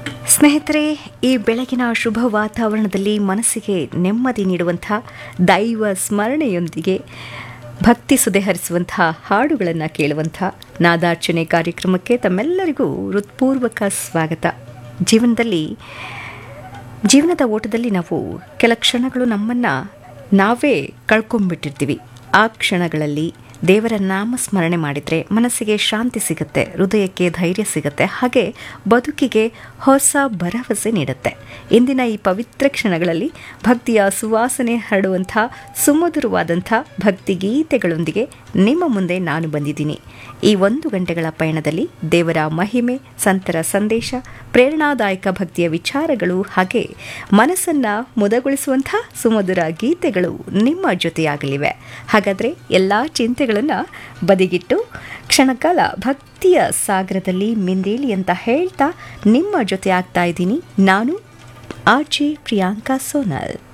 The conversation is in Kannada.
ಸ್ನೇಹಿತರೆ ಈ ಬೆಳಗಿನ ಶುಭ ವಾತಾವರಣದಲ್ಲಿ ಮನಸ್ಸಿಗೆ ನೆಮ್ಮದಿ ನೀಡುವಂಥ ದೈವ ಸ್ಮರಣೆಯೊಂದಿಗೆ ಭಕ್ತಿ ಸುದೆ ಹರಿಸುವಂಥ ಹಾಡುಗಳನ್ನು ಕೇಳುವಂಥ ನಾದಾರ್ಚನೆ ಕಾರ್ಯಕ್ರಮಕ್ಕೆ ತಮ್ಮೆಲ್ಲರಿಗೂ ಹೃತ್ಪೂರ್ವಕ ಸ್ವಾಗತ ಜೀವನದಲ್ಲಿ ಜೀವನದ ಓಟದಲ್ಲಿ ನಾವು ಕೆಲ ಕ್ಷಣಗಳು ನಮ್ಮನ್ನು ನಾವೇ ಕಳ್ಕೊಂಡ್ಬಿಟ್ಟಿರ್ತೀವಿ ಆ ಕ್ಷಣಗಳಲ್ಲಿ ದೇವರ ನಾಮಸ್ಮರಣೆ ಮಾಡಿದರೆ ಮನಸ್ಸಿಗೆ ಶಾಂತಿ ಸಿಗುತ್ತೆ ಹೃದಯಕ್ಕೆ ಧೈರ್ಯ ಸಿಗುತ್ತೆ ಹಾಗೆ ಬದುಕಿಗೆ ಹೊಸ ಭರವಸೆ ನೀಡುತ್ತೆ ಇಂದಿನ ಈ ಪವಿತ್ರ ಕ್ಷಣಗಳಲ್ಲಿ ಭಕ್ತಿಯ ಸುವಾಸನೆ ಹರಡುವಂಥ ಸುಮಧುರವಾದಂಥ ಭಕ್ತಿ ಗೀತೆಗಳೊಂದಿಗೆ ನಿಮ್ಮ ಮುಂದೆ ನಾನು ಬಂದಿದ್ದೀನಿ ಈ ಒಂದು ಗಂಟೆಗಳ ಪಯಣದಲ್ಲಿ ದೇವರ ಮಹಿಮೆ ಸಂತರ ಸಂದೇಶ ಪ್ರೇರಣಾದಾಯಕ ಭಕ್ತಿಯ ವಿಚಾರಗಳು ಹಾಗೆ ಮನಸ್ಸನ್ನು ಮುದಗೊಳಿಸುವಂಥ ಸುಮಧುರ ಗೀತೆಗಳು ನಿಮ್ಮ ಜೊತೆಯಾಗಲಿವೆ ಹಾಗಾದರೆ ಎಲ್ಲ ಚಿಂತೆಗಳನ್ನು ಬದಿಗಿಟ್ಟು ಕ್ಷಣಕಾಲ ಭಕ್ತಿಯ ಸಾಗರದಲ್ಲಿ ಮಿಂದೇಳಿ ಅಂತ ಹೇಳ್ತಾ ನಿಮ್ಮ ಜೊತೆ ಆಗ್ತಾ ಇದ್ದೀನಿ ನಾನು ಆರ್ಜೆ ಪ್ರಿಯಾಂಕಾ ಸೋನಲ್